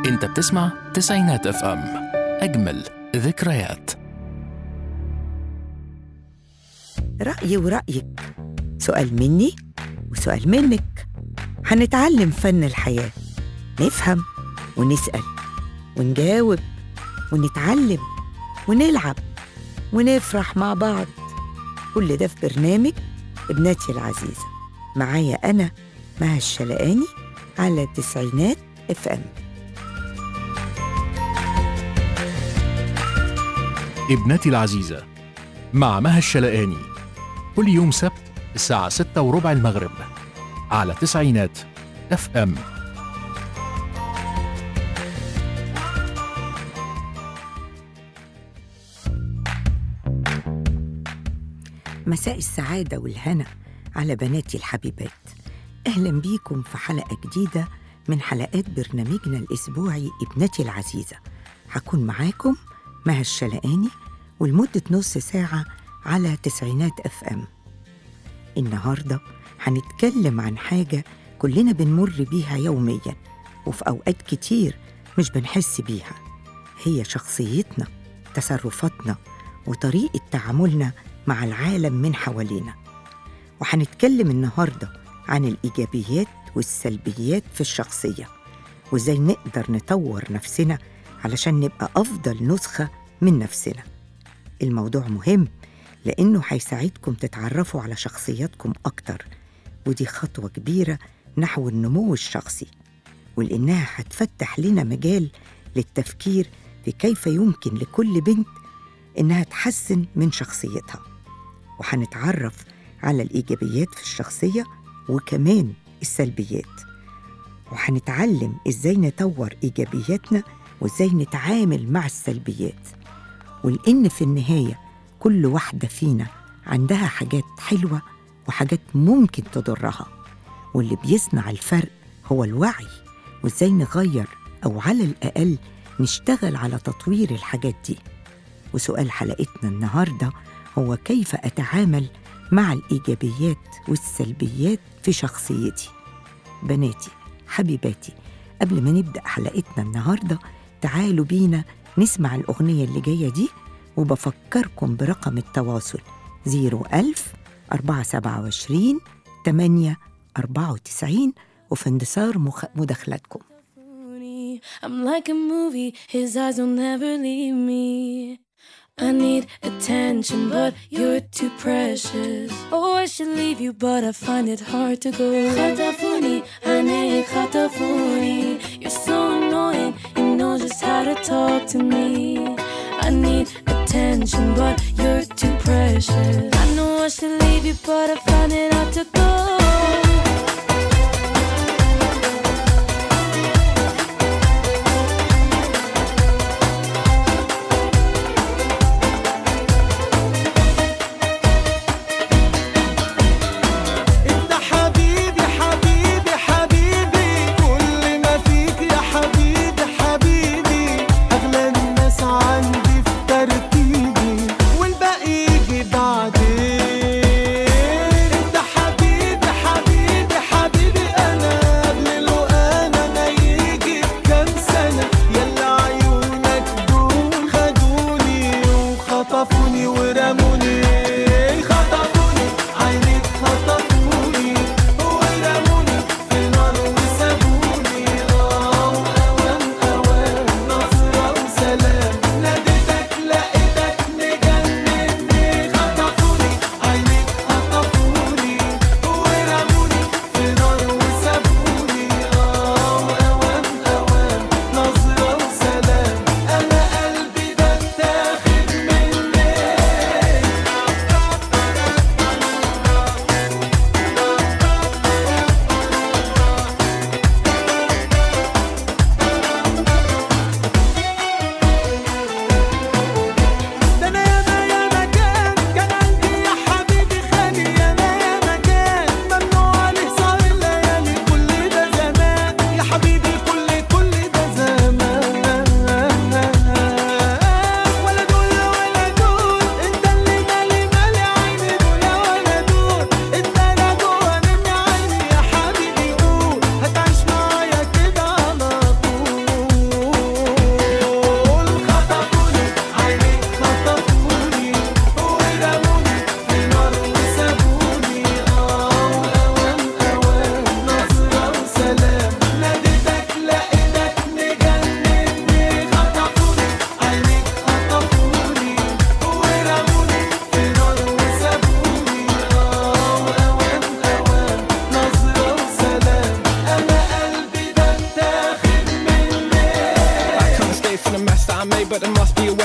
انت بتسمع تسعينات اف ام اجمل ذكريات رأيي ورأيك سؤال مني وسؤال منك هنتعلم فن الحياة نفهم ونسأل ونجاوب ونتعلم ونلعب ونفرح مع بعض كل ده في برنامج ابنتي العزيزة معايا أنا مها الشلقاني على تسعينات اف ام ابنتي العزيزة مع مها الشلقاني كل يوم سبت الساعة ستة وربع المغرب على تسعينات اف ام مساء السعادة والهنا على بناتي الحبيبات أهلا بيكم في حلقة جديدة من حلقات برنامجنا الأسبوعي ابنتي العزيزة هكون معاكم مها الشلقاني ولمدة نص ساعة على تسعينات اف ام النهاردة هنتكلم عن حاجة كلنا بنمر بيها يوميا وفي أوقات كتير مش بنحس بيها هي شخصيتنا تصرفاتنا وطريقة تعاملنا مع العالم من حوالينا وهنتكلم النهاردة عن الإيجابيات والسلبيات في الشخصية وإزاي نقدر نطور نفسنا علشان نبقى أفضل نسخة من نفسنا الموضوع مهم لأنه هيساعدكم تتعرفوا على شخصياتكم أكتر ودي خطوة كبيرة نحو النمو الشخصي ولأنها هتفتح لنا مجال للتفكير في كيف يمكن لكل بنت إنها تحسن من شخصيتها وهنتعرف على الإيجابيات في الشخصية وكمان السلبيات وهنتعلم إزاي نطور إيجابياتنا وإزاي نتعامل مع السلبيات ولأن في النهاية كل واحدة فينا عندها حاجات حلوة وحاجات ممكن تضرها واللي بيصنع الفرق هو الوعي وإزاي نغير أو على الأقل نشتغل على تطوير الحاجات دي وسؤال حلقتنا النهارده هو كيف اتعامل مع الايجابيات والسلبيات في شخصيتي بناتي حبيباتي قبل ما نبدا حلقتنا النهارده تعالوا بينا نسمع الاغنيه اللي جايه دي وبفكركم برقم التواصل 01000 427 8 94 وفي اندثار مخ... مداخلاتكم Mooney. I'm like a movie, his eyes will never leave me. I need attention, but you're too precious. Oh, I should leave you, but I find it hard to go. Khatafuni, honey, Khatafuni. You're so annoying, you know just how to talk to me. I need attention, but you're too precious. I know I should leave you, but I find it hard to go. انت حبيبي حبيبي حبيبي كل ما فيك يا حبيبي حبيبي اغلى الناس عندي في ترتيبي والباقي يجي بعدين انت حبيبي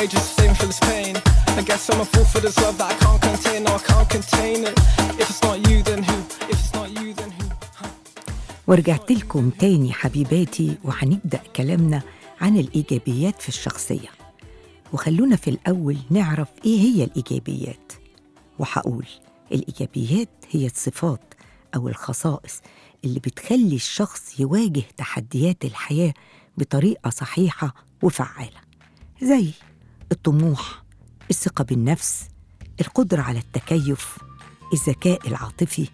outrageous thing for this pain. I guess I'm a fool for this love that I can't contain. No, I can't contain it. If it's not you, then who? If it's not you, then who? Huh? ورجعت لكم تاني حبيباتي وهنبدأ كلامنا عن الإيجابيات في الشخصية وخلونا في الأول نعرف إيه هي الإيجابيات وهقول الإيجابيات هي الصفات أو الخصائص اللي بتخلي الشخص يواجه تحديات الحياة بطريقة صحيحة وفعالة زي الطموح الثقة بالنفس القدرة على التكيف الذكاء العاطفي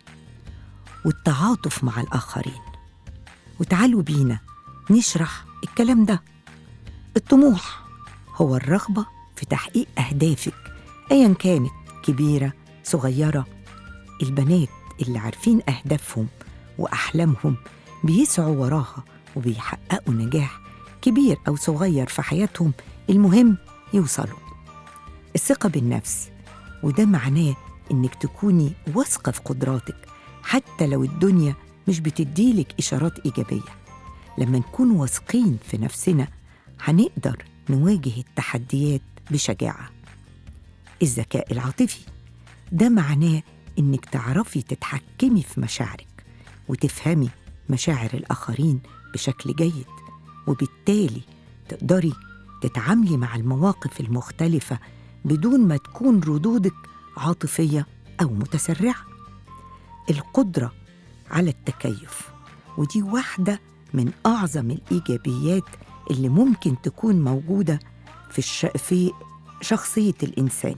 والتعاطف مع الآخرين وتعالوا بينا نشرح الكلام ده الطموح هو الرغبة في تحقيق أهدافك أيا كانت كبيرة صغيرة البنات اللي عارفين أهدافهم وأحلامهم بيسعوا وراها وبيحققوا نجاح كبير أو صغير في حياتهم المهم يوصلوا الثقة بالنفس وده معناه إنك تكوني واثقة في قدراتك حتى لو الدنيا مش بتديلك إشارات إيجابية لما نكون واثقين في نفسنا هنقدر نواجه التحديات بشجاعة الذكاء العاطفي ده معناه إنك تعرفي تتحكمي في مشاعرك وتفهمي مشاعر الآخرين بشكل جيد وبالتالي تقدري تتعاملي مع المواقف المختلفة بدون ما تكون ردودك عاطفية أو متسرعة القدرة على التكيف ودي واحدة من أعظم الإيجابيات اللي ممكن تكون موجودة في, الش... في شخصية الإنسان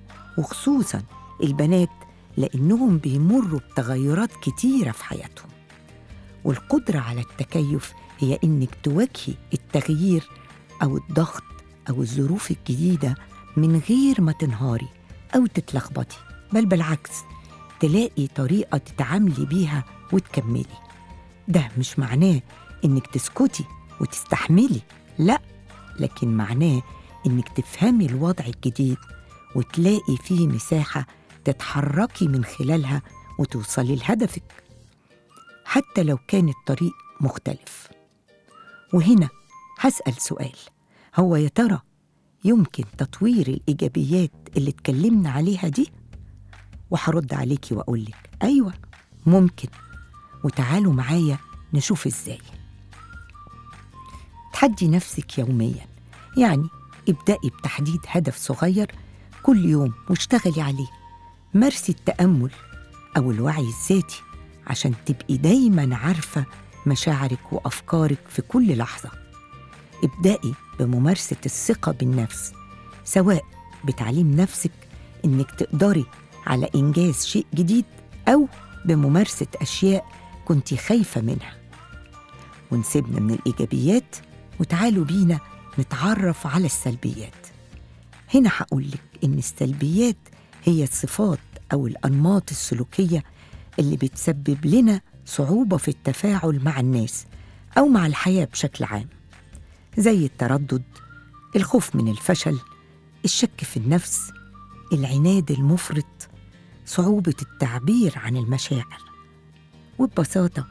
وخصوصا البنات لأنهم بيمروا بتغيرات كتيرة في حياتهم والقدرة على التكيف هي إنك تواجهي التغيير أو الضغط أو الظروف الجديدة من غير ما تنهاري أو تتلخبطي بل بالعكس تلاقي طريقة تتعاملي بيها وتكملي ده مش معناه إنك تسكتي وتستحملي لا لكن معناه إنك تفهمي الوضع الجديد وتلاقي فيه مساحة تتحركي من خلالها وتوصلي لهدفك حتى لو كان الطريق مختلف وهنا هسأل سؤال هو يا ترى يمكن تطوير الإيجابيات اللي اتكلمنا عليها دي؟ وهرد عليكي وأقولك أيوة ممكن وتعالوا معايا نشوف إزاي تحدي نفسك يوميا يعني ابدأي بتحديد هدف صغير كل يوم واشتغلي عليه مارسي التأمل أو الوعي الذاتي عشان تبقي دايما عارفة مشاعرك وأفكارك في كل لحظة ابدأي بممارسة الثقة بالنفس سواء بتعليم نفسك إنك تقدري على إنجاز شيء جديد أو بممارسة أشياء كنت خايفة منها ونسيبنا من الإيجابيات وتعالوا بينا نتعرف على السلبيات هنا هقولك إن السلبيات هي الصفات أو الأنماط السلوكية اللي بتسبب لنا صعوبة في التفاعل مع الناس أو مع الحياة بشكل عام زي التردد الخوف من الفشل الشك في النفس العناد المفرط صعوبة التعبير عن المشاعر وببساطة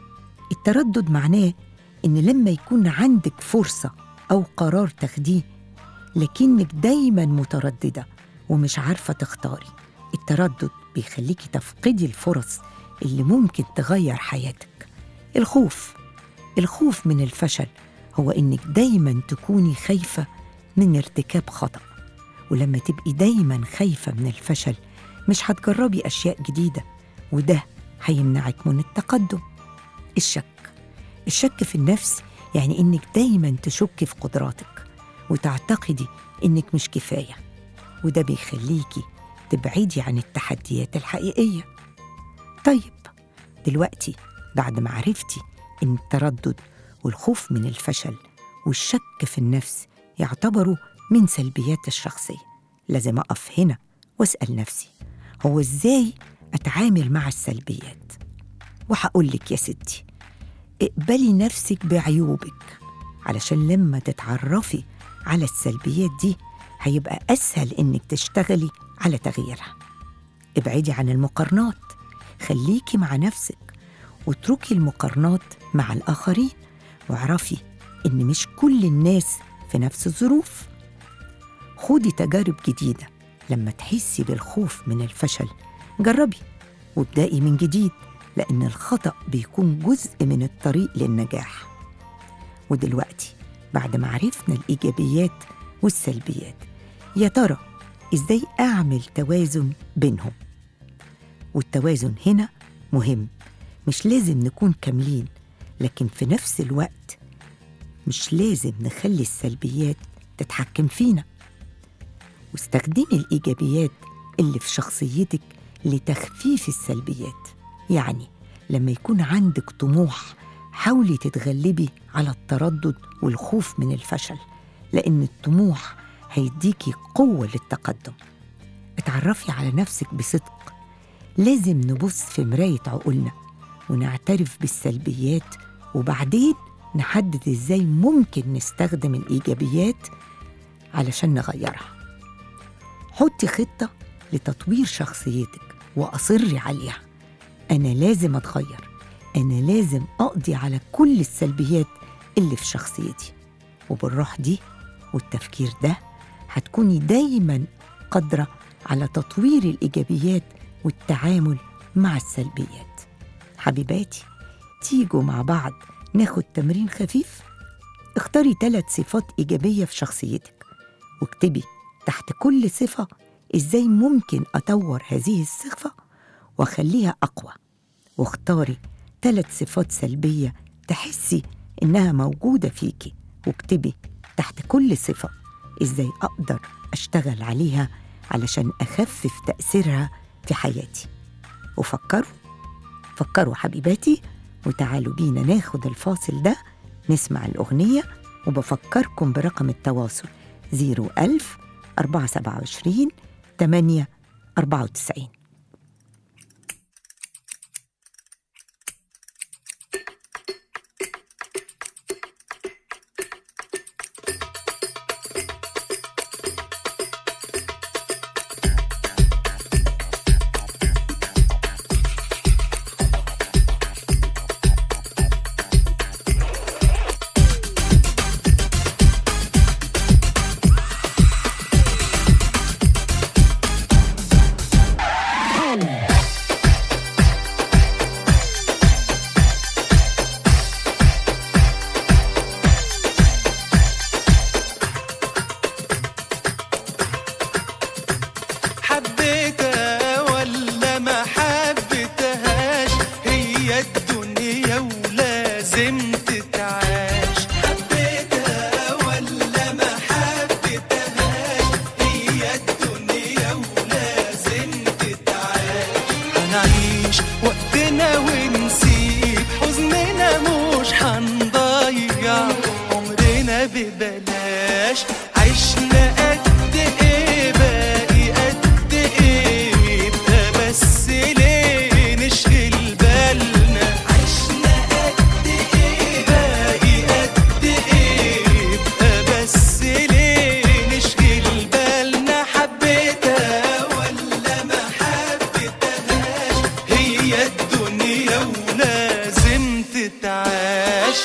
التردد معناه إن لما يكون عندك فرصة أو قرار تاخديه لكنك دايما مترددة ومش عارفة تختاري التردد بيخليكي تفقدي الفرص اللي ممكن تغير حياتك الخوف الخوف من الفشل هو إنك دايما تكوني خايفة من ارتكاب خطأ ولما تبقي دايما خايفة من الفشل مش هتجربي أشياء جديدة وده هيمنعك من التقدم الشك الشك في النفس يعني إنك دايما تشكي في قدراتك وتعتقدي إنك مش كفاية وده بيخليكي تبعدي عن التحديات الحقيقية طيب دلوقتي بعد ما عرفتي إن التردد والخوف من الفشل والشك في النفس يعتبروا من سلبيات الشخصية لازم أقف هنا وأسأل نفسي هو إزاي أتعامل مع السلبيات وهقولك يا ستي اقبلي نفسك بعيوبك علشان لما تتعرفي على السلبيات دي هيبقى أسهل إنك تشتغلي على تغييرها ابعدي عن المقارنات خليكي مع نفسك واتركي المقارنات مع الآخرين واعرفي إن مش كل الناس في نفس الظروف خودي تجارب جديدة لما تحسي بالخوف من الفشل جربي وابدأي من جديد لأن الخطأ بيكون جزء من الطريق للنجاح ودلوقتي بعد ما عرفنا الإيجابيات والسلبيات يا ترى إزاي أعمل توازن بينهم والتوازن هنا مهم مش لازم نكون كاملين لكن في نفس الوقت مش لازم نخلي السلبيات تتحكم فينا واستخدمي الإيجابيات اللي في شخصيتك لتخفيف السلبيات يعني لما يكون عندك طموح حاولي تتغلبي على التردد والخوف من الفشل لأن الطموح هيديكي قوة للتقدم اتعرفي على نفسك بصدق لازم نبص في مراية عقولنا ونعترف بالسلبيات وبعدين نحدد ازاي ممكن نستخدم الإيجابيات علشان نغيرها حطي خطة لتطوير شخصيتك وأصري عليها أنا لازم أتغير أنا لازم أقضي على كل السلبيات اللي في شخصيتي وبالروح دي والتفكير ده هتكوني دايما قادرة على تطوير الإيجابيات والتعامل مع السلبيات حبيباتي تيجوا مع بعض ناخد تمرين خفيف اختاري ثلاث صفات إيجابية في شخصيتك واكتبي تحت كل صفة إزاي ممكن أطور هذه الصفة وأخليها أقوى واختاري ثلاث صفات سلبية تحسي إنها موجودة فيكي واكتبي تحت كل صفة إزاي أقدر أشتغل عليها علشان أخفف تأثيرها في حياتي وفكروا فكروا حبيباتي وتعالوا بينا ناخد الفاصل ده نسمع الأغنية وبفكركم برقم التواصل 01000 427 8 94 حبيتها ولا ما حبيتهاش هي الدنيا ولازم تتعاش حبيتها ولا ما حبيتهاش هي الدنيا ولازم تتعاش هنعيش وقتنا ونسيب حزننا مش هنضيع عمرنا ببلاش عشنا قد ايه باقي قد ايه يبقى بس ليه نشغل بالنا عشنا قد ايه باقي قد ايه يبقى بس ليه نشغل بالنا حبيتها ولا ما حبيتهاش هي الدنيا ولازم تتعاش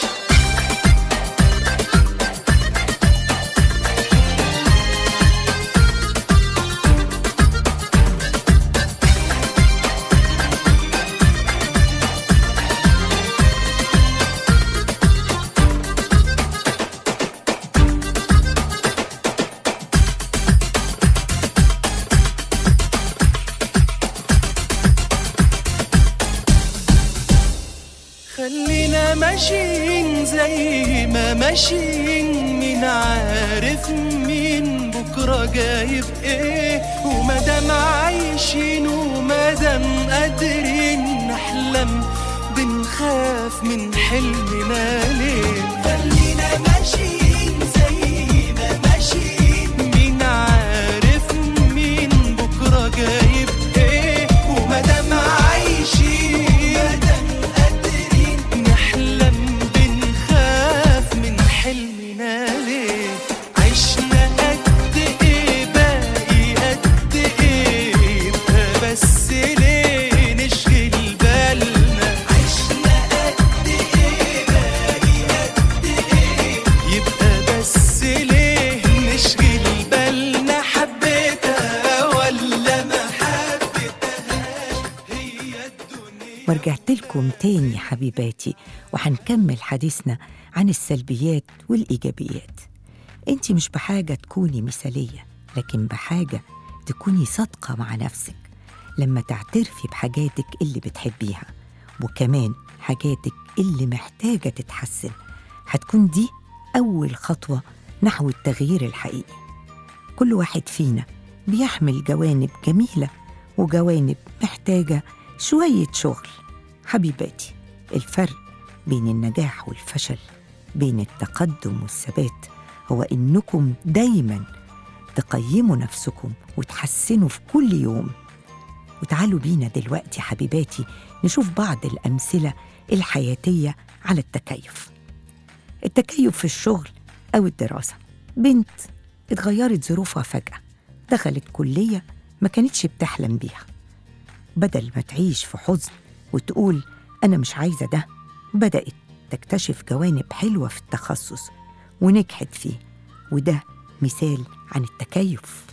خلينا ماشيين زي ما ماشيين مين عارف مين بكرة جايب ايه ومادام عايشين ومادام قادرين نحلم بنخاف من حلمنا ليه خلينا ماشيين زي ما ماشيين مين عارف مين بكرة جايب ايه ومادام عايشين مادام قادرين نحلم بنخاف من حلمنا ليه عشنا قد ايه باقي قد ايه يبقى بس ليه نشغل بالنا عشنا قد ايه باقي قد ايه ورجعت لكم تاني حبيباتي وهنكمل حديثنا عن السلبيات والإيجابيات انت مش بحاجة تكوني مثالية لكن بحاجة تكوني صادقة مع نفسك لما تعترفي بحاجاتك اللي بتحبيها وكمان حاجاتك اللي محتاجة تتحسن هتكون دي أول خطوة نحو التغيير الحقيقي كل واحد فينا بيحمل جوانب جميلة وجوانب محتاجة شوية شغل حبيباتي الفرق بين النجاح والفشل بين التقدم والثبات هو إنكم دايما تقيموا نفسكم وتحسنوا في كل يوم وتعالوا بينا دلوقتي حبيباتي نشوف بعض الأمثلة الحياتية على التكيف التكيف في الشغل أو الدراسة بنت اتغيرت ظروفها فجأة دخلت كلية ما كانتش بتحلم بيها بدل ما تعيش في حزن وتقول أنا مش عايزة ده بدأت تكتشف جوانب حلوة في التخصص ونجحت فيه وده مثال عن التكيف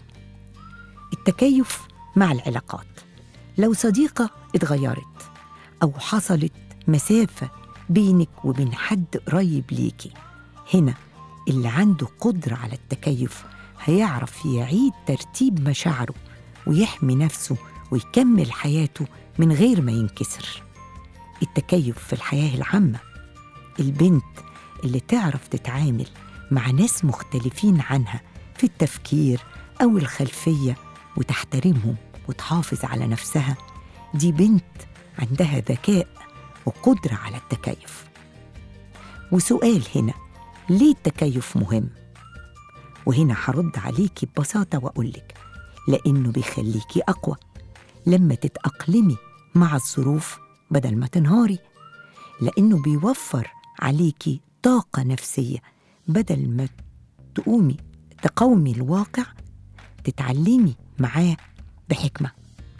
التكيف مع العلاقات لو صديقة اتغيرت أو حصلت مسافة بينك وبين حد قريب ليكي هنا اللي عنده قدرة على التكيف هيعرف يعيد ترتيب مشاعره ويحمي نفسه ويكمل حياته من غير ما ينكسر التكيف في الحياة العامة البنت اللي تعرف تتعامل مع ناس مختلفين عنها في التفكير أو الخلفية وتحترمهم وتحافظ على نفسها دي بنت عندها ذكاء وقدرة على التكيف وسؤال هنا ليه التكيف مهم؟ وهنا هرد عليكي ببساطة وأقولك لأنه بيخليكي أقوى لما تتأقلمي مع الظروف بدل ما تنهاري لأنه بيوفر عليكي طاقة نفسية بدل ما تقومي تقاومي الواقع تتعلمي معاه بحكمة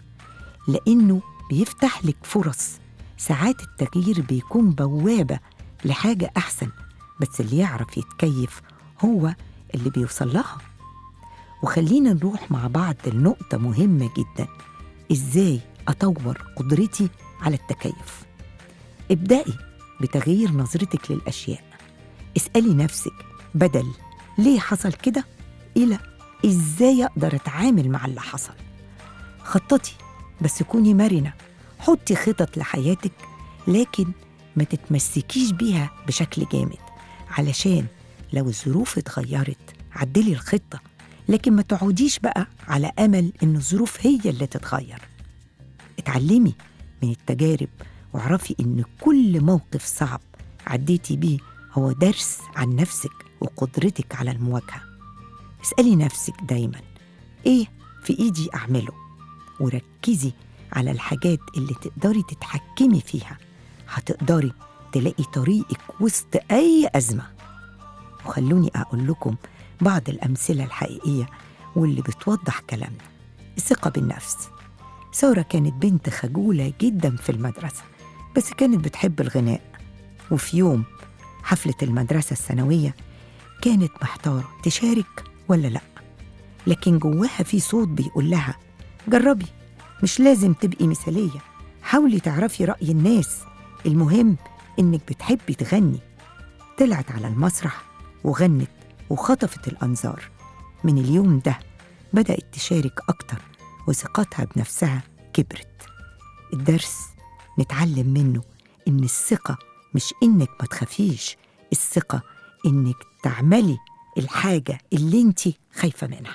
لأنه بيفتح لك فرص ساعات التغيير بيكون بوابة لحاجة أحسن بس اللي يعرف يتكيف هو اللي بيوصل لها وخلينا نروح مع بعض لنقطة مهمة جدا إزاي أطور قدرتي على التكيف ابدأي بتغيير نظرتك للأشياء اسألي نفسك بدل ليه حصل كده إلى إزاي أقدر أتعامل مع اللي حصل خططي بس كوني مرنة حطي خطط لحياتك لكن ما تتمسكيش بيها بشكل جامد علشان لو الظروف اتغيرت عدلي الخطة لكن ما تقعديش بقى على أمل إن الظروف هي اللي تتغير اتعلمي من التجارب واعرفي إن كل موقف صعب عديتي بيه هو درس عن نفسك وقدرتك على المواجهة اسألي نفسك دايما إيه في إيدي أعمله وركزي على الحاجات اللي تقدري تتحكمي فيها هتقدري تلاقي طريقك وسط أي أزمة وخلوني أقول لكم بعض الأمثلة الحقيقية واللي بتوضح كلامنا الثقة بالنفس سارة كانت بنت خجولة جدا في المدرسة بس كانت بتحب الغناء وفي يوم حفلة المدرسة الثانوية كانت محتارة تشارك ولا لأ لكن جواها في صوت بيقول لها جربي مش لازم تبقي مثالية حاولي تعرفي رأي الناس المهم إنك بتحبي تغني طلعت على المسرح وغنت وخطفت الأنظار من اليوم ده بدأت تشارك أكتر وثقتها بنفسها كبرت الدرس نتعلم منه إن الثقة مش إنك ما تخافيش الثقة إنك تعملي الحاجة اللي انت خايفة منها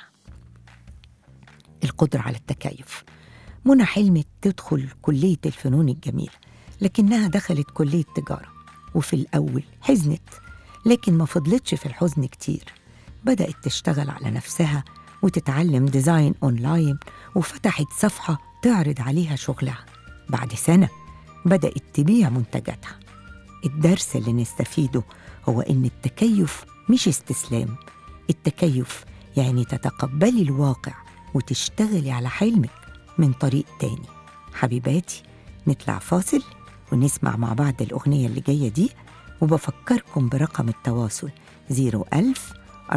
القدرة على التكيف منى حلمت تدخل كلية الفنون الجميلة لكنها دخلت كلية تجارة وفي الأول حزنت لكن ما فضلتش في الحزن كتير بدأت تشتغل على نفسها وتتعلم ديزاين أونلاين وفتحت صفحة تعرض عليها شغلها بعد سنة بدأت تبيع منتجاتها الدرس اللي نستفيده هو إن التكيف مش استسلام التكيف يعني تتقبلي الواقع وتشتغلي على حلمك من طريق تاني حبيباتي نطلع فاصل ونسمع مع بعض الأغنية اللي جاية دي وبفكركم برقم التواصل 01000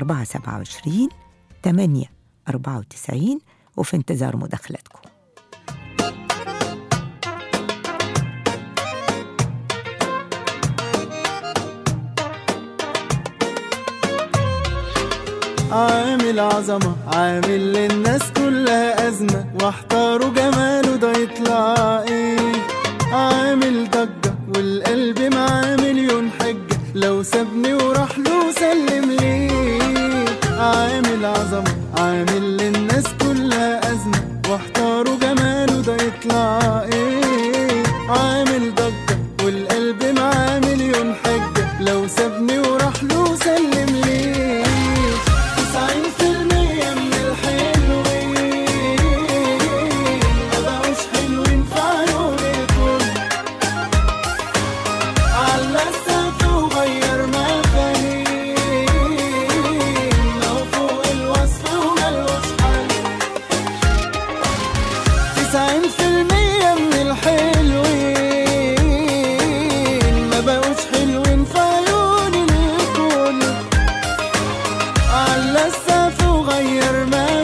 427 8 94 وفي انتظار مداخلتكم عامل عظمة عامل للناس كلها أزمة واحتاروا جماله ده يطلع ايه عامل ضجة والقلب معاه مليون حجة لو سابني وراح له سلم ليه عامل عظمة عامل للناس كلها أزمة واحتاروا جماله ده يطلع ايه عامل ضجة والقلب معاه مليون حجة لو سابني وراح له سلم ليه تسعين في المية من الحلوين مبقوش حلوين في عيون الكل على السقف وغير مفاهيم لو فوق الوصف وملوش حل تسعين في المية من الحلوين ما بقوش حلوين في عيون الكل على السقف وغير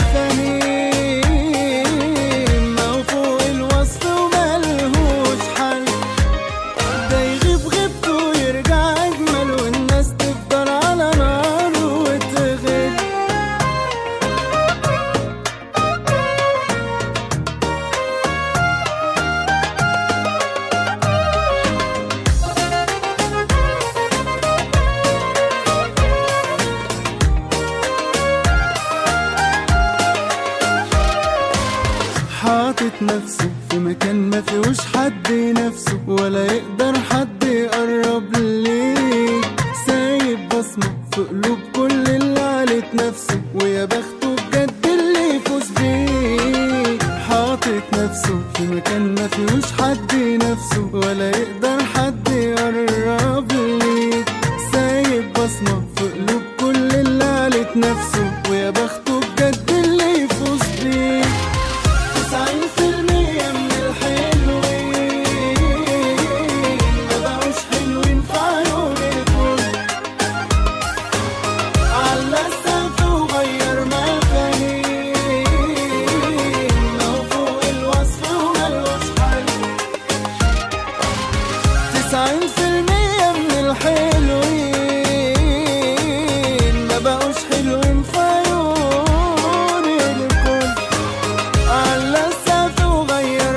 مفاهيم لو فوق الوصف وملهوش حل ده يغيب غيبته ويرجع أجمل والناس تفضل على نار وتغيب حاطط نفسه في مكان ما فيهوش حد نفسه ولا يقدر حد يقرب ليه سايب بصمة في قلوب كل اللي علت نفسه ويا بخته بجد اللي يفوز بيه حاطط نفسه في مكان ما فيهوش حد نفسه ولا يقدر حد يقرب ليه سايب بصمة في قلوب كل اللي علت نفسه ويا بخته بجد اللي يفوز بيه تسعين في المية من الحلوين مبقوش حلوين في عيون الكل على السقف وغير مفاهيم لو فوق الوصف وملوش حل تسعين في المية من الحلوين مبقوش حلوين في عيون الكل على السقف وغير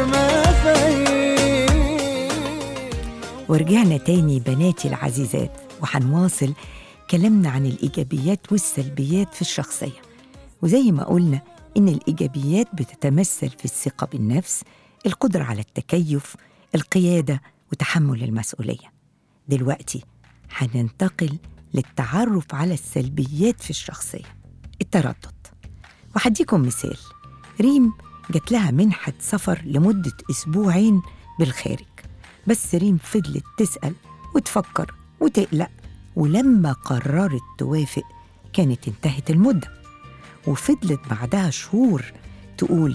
مفاهيم ورجعنا تاني بناتي العزيزات وهنواصل كلامنا عن الإيجابيات والسلبيات في الشخصية وزي ما قلنا إن الإيجابيات بتتمثل في الثقة بالنفس القدرة على التكيف القيادة وتحمل المسؤولية دلوقتي هننتقل للتعرف على السلبيات في الشخصية التردد وهديكم مثال ريم جات لها منحة سفر لمدة أسبوعين بالخارج بس ريم فضلت تسأل وتفكر وتقلق ولما قررت توافق كانت انتهت المدة وفضلت بعدها شهور تقول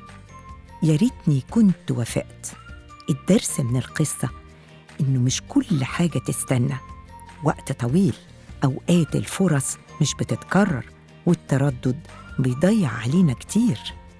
يا ريتني كنت وافقت الدرس من القصة إنه مش كل حاجة تستنى وقت طويل أوقات الفرص مش بتتكرر والتردد بيضيع علينا كتير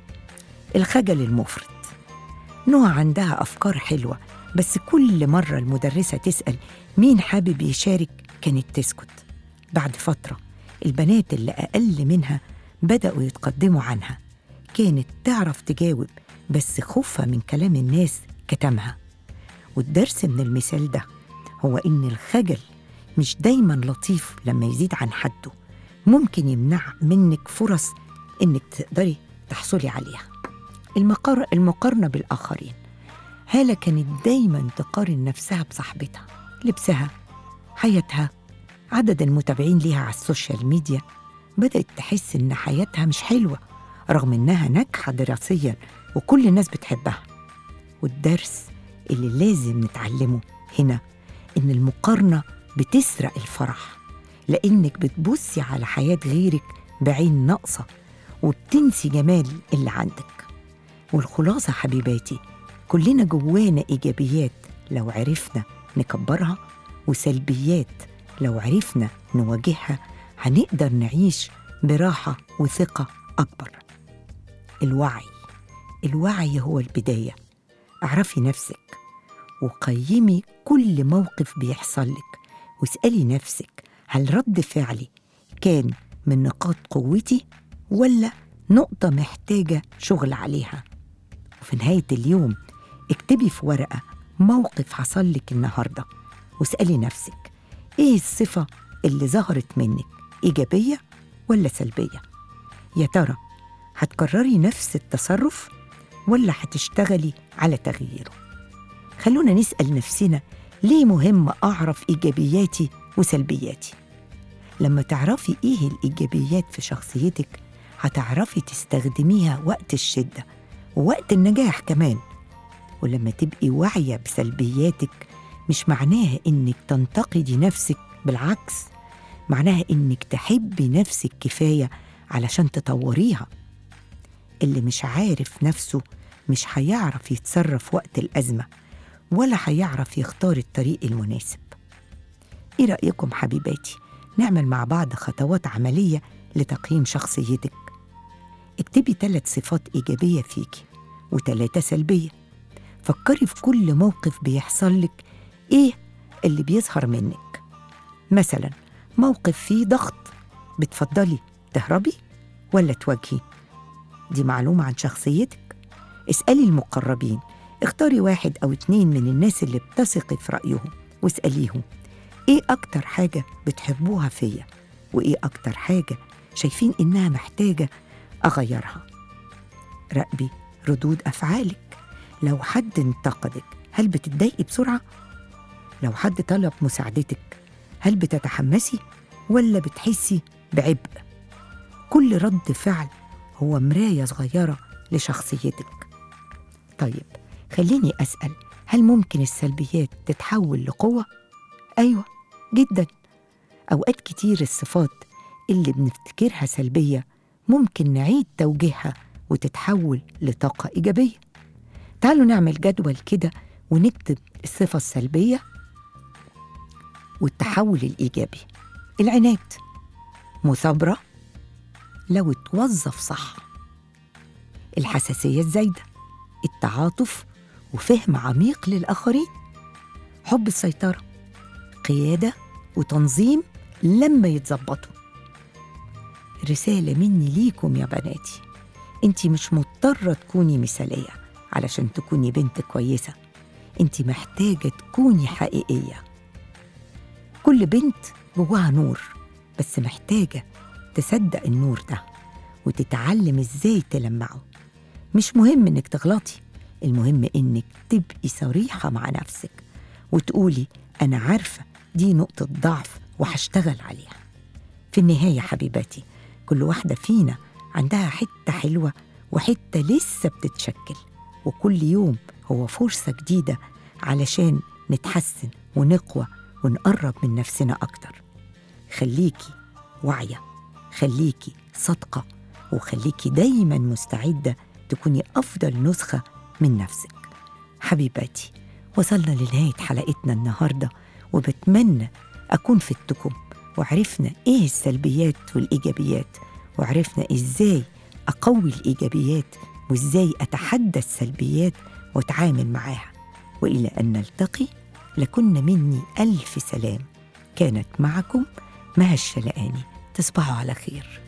الخجل المفرط نوع عندها أفكار حلوة بس كل مرة المدرسة تسأل مين حابب يشارك كانت تسكت بعد فترة البنات اللي أقل منها بدأوا يتقدموا عنها كانت تعرف تجاوب بس خوفها من كلام الناس كتمها والدرس من المثال ده هو إن الخجل مش دايما لطيف لما يزيد عن حده ممكن يمنع منك فرص إنك تقدري تحصلي عليها المقار المقارنة بالآخرين هالة كانت دايما تقارن نفسها بصاحبتها لبسها حياتها عدد المتابعين ليها على السوشيال ميديا بدأت تحس إن حياتها مش حلوة رغم إنها ناجحة دراسيا وكل الناس بتحبها والدرس اللي لازم نتعلمه هنا إن المقارنة بتسرق الفرح لأنك بتبصي على حياة غيرك بعين ناقصة وبتنسي جمال اللي عندك والخلاصة حبيباتي كلنا جوانا إيجابيات لو عرفنا نكبرها وسلبيات لو عرفنا نواجهها هنقدر نعيش براحة وثقة أكبر الوعي الوعي هو البداية اعرفي نفسك وقيمي كل موقف بيحصل لك واسألي نفسك هل رد فعلي كان من نقاط قوتي ولا نقطة محتاجة شغل عليها وفي نهاية اليوم اكتبي في ورقة موقف حصل لك النهاردة واسألي نفسك ايه الصفة اللي ظهرت منك إيجابية ولا سلبية يا ترى هتكرري نفس التصرف ولا هتشتغلي على تغييره خلونا نسأل نفسنا ليه مهم أعرف إيجابياتي وسلبياتي لما تعرفي إيه الإيجابيات في شخصيتك هتعرفي تستخدميها وقت الشدة ووقت النجاح كمان ولما تبقي واعية بسلبياتك مش معناها إنك تنتقدي نفسك بالعكس معناها إنك تحبي نفسك كفاية علشان تطوريها اللي مش عارف نفسه مش هيعرف يتصرف وقت الأزمة ولا هيعرف يختار الطريق المناسب إيه رأيكم حبيباتي نعمل مع بعض خطوات عملية لتقييم شخصيتك اكتبي ثلاث صفات إيجابية فيكي وثلاثة سلبية فكري في كل موقف بيحصل لك إيه اللي بيظهر منك مثلا موقف فيه ضغط بتفضلي تهربي ولا تواجهي دي معلومة عن شخصيتك اسألي المقربين اختاري واحد أو اتنين من الناس اللي بتثقي في رأيهم واسأليهم ايه أكتر حاجة بتحبوها فيا وايه أكتر حاجة شايفين إنها محتاجة أغيرها راقبي ردود أفعالك لو حد انتقدك هل بتتضايقي بسرعة؟ لو حد طلب مساعدتك هل بتتحمسي ولا بتحسي بعبء؟ كل رد فعل هو مراية صغيرة لشخصيتك طيب خليني أسأل هل ممكن السلبيات تتحول لقوة؟ أيوة جدا أوقات كتير الصفات اللي بنفتكرها سلبية ممكن نعيد توجيهها وتتحول لطاقة إيجابية تعالوا نعمل جدول كده ونكتب الصفة السلبية والتحول الإيجابي العناد مثابرة لو اتوظف صح الحساسية الزايدة التعاطف وفهم عميق للآخرين حب السيطرة قيادة وتنظيم لما يتظبطوا رسالة مني ليكم يا بناتي انت مش مضطرة تكوني مثالية علشان تكوني بنت كويسة انت محتاجة تكوني حقيقية كل بنت جواها نور بس محتاجة تصدق النور ده وتتعلم ازاي تلمعه مش مهم انك تغلطي المهم انك تبقي صريحة مع نفسك وتقولي انا عارفة دي نقطة ضعف وهشتغل عليها في النهاية حبيباتي كل واحدة فينا عندها حتة حلوة وحتة لسه بتتشكل وكل يوم هو فرصة جديدة علشان نتحسن ونقوى ونقرب من نفسنا أكتر خليكي واعية خليكي صادقة وخليكي دايما مستعدة تكوني أفضل نسخة من نفسك حبيباتي وصلنا لنهاية حلقتنا النهاردة وبتمنى أكون فدتكم وعرفنا إيه السلبيات والإيجابيات وعرفنا إزاي أقوي الإيجابيات وإزاي أتحدى السلبيات وأتعامل معاها وإلى أن نلتقي لكن مني ألف سلام كانت معكم مها الشلقاني تصبحوا على خير